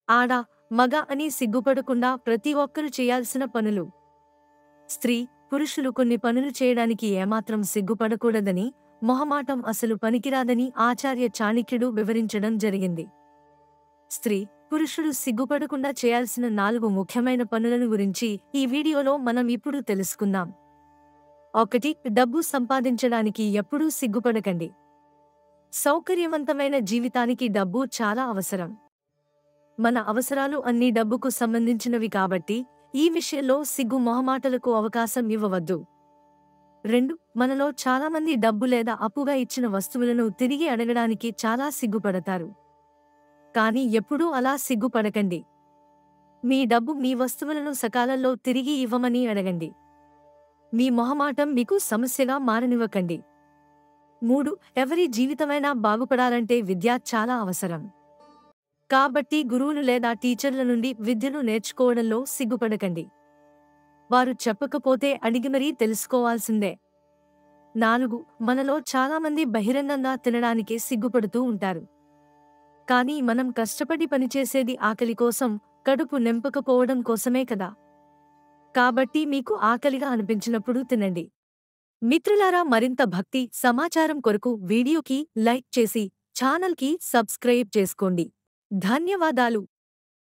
ఆడ మగ అని సిగ్గుపడకుండా ప్రతి ఒక్కరు చేయాల్సిన పనులు స్త్రీ పురుషులు కొన్ని పనులు చేయడానికి ఏమాత్రం సిగ్గుపడకూడదని మొహమాటం అసలు పనికిరాదని ఆచార్య చాణక్యుడు వివరించడం జరిగింది స్త్రీ పురుషుడు సిగ్గుపడకుండా చేయాల్సిన నాలుగు ముఖ్యమైన పనులను గురించి ఈ వీడియోలో మనం ఇప్పుడు తెలుసుకుందాం ఒకటి డబ్బు సంపాదించడానికి ఎప్పుడూ సిగ్గుపడకండి సౌకర్యవంతమైన జీవితానికి డబ్బు చాలా అవసరం మన అవసరాలు అన్ని డబ్బుకు సంబంధించినవి కాబట్టి ఈ విషయంలో సిగ్గు మొహమాటలకు అవకాశం ఇవ్వవద్దు రెండు మనలో చాలామంది డబ్బు లేదా అప్పుగా ఇచ్చిన వస్తువులను తిరిగి అడగడానికి చాలా సిగ్గుపడతారు కానీ ఎప్పుడూ అలా సిగ్గుపడకండి మీ డబ్బు మీ వస్తువులను సకాలంలో తిరిగి ఇవ్వమని అడగండి మీ మొహమాటం మీకు సమస్యగా మారనివ్వకండి మూడు ఎవరి జీవితమైనా బాగుపడాలంటే విద్య చాలా అవసరం కాబట్టి గురువులు లేదా టీచర్ల నుండి విద్యను నేర్చుకోవడంలో సిగ్గుపడకండి వారు చెప్పకపోతే అడిగి మరీ తెలుసుకోవాల్సిందే నాలుగు మనలో చాలామంది బహిరంగంగా తినడానికి సిగ్గుపడుతూ ఉంటారు కానీ మనం కష్టపడి పనిచేసేది ఆకలి కోసం కడుపు నింపకపోవడం కోసమే కదా కాబట్టి మీకు ఆకలిగా అనిపించినప్పుడు తినండి మిత్రులారా మరింత భక్తి సమాచారం కొరకు వీడియోకి లైక్ చేసి ఛానల్కి సబ్స్క్రైబ్ చేసుకోండి ధన్యవాదాలు